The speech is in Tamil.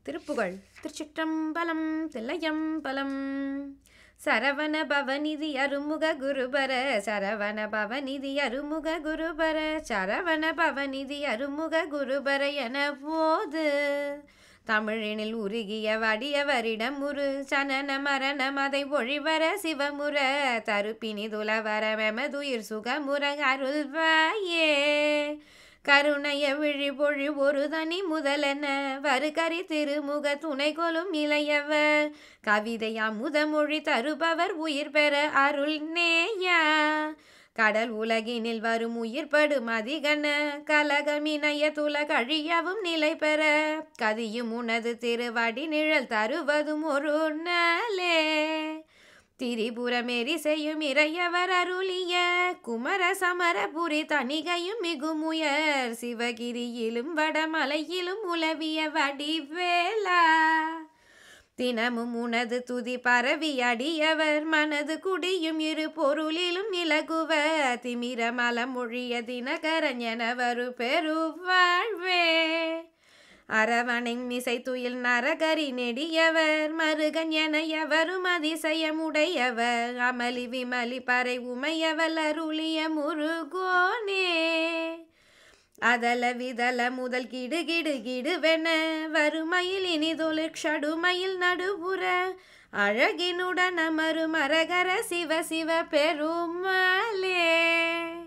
திருப்புகழ் திருச்சிற்றம்பலம் தில்லையம்பலம் சரவண பவநிதி அருமுக குருபர சரவண பவநிதி அருமுக குருபர சரவண பவநிதி அருமுக குருபர என போது தமிழினில் உருகிய வடியவரிடம் ஒரு சனன மரணம் அதை ஒழிவர சிவமுற தருப்பினி துலவர மெமதுயிர் சுகமுற அருள்வாயே கருணைய விழி பொழி ஒரு தனி முதலென வருகரி திருமுக துணை கொலும் இளையவர் கவிதையா முதமொழி தருபவர் உயிர் பெற அருள் நேயா கடல் உலகினில் வரும் உயிர்படும் அதிகன கலகமினைய துல கழியவும் நிலை பெற கதியும் உனது திருவடி நிழல் தருவதும் ஒரு நாளே திரிபுரமேறி செய்யும் இறையவர் அருளிய குமர சமரபுரி தணிகையும் மிகுமுயர் சிவகிரியிலும் வடமலையிலும் உலவிய வடிவேலா தினமும் உனது துதி பரவி அடியவர் மனது குடியும் இரு பொருளிலும் இலகுவ திமிர மலமொழிய தினகரன் எனவரு பெருவாழ்வே அரவணைங் மிசை துயில் நரகரி நெடியவர் மருகன் என எவரும் அதிசயமுடையவர் அமளி விமலி பறை உமையவல் அருளிய முருகோனே அதல விதல முதல் கிடு கிடு கிடுவென வறுமையில் இனிதொழிற் ஷடுமையில் நடுபுற அழகினுடன் அமரும் அரகர சிவ சிவ பெருமாளே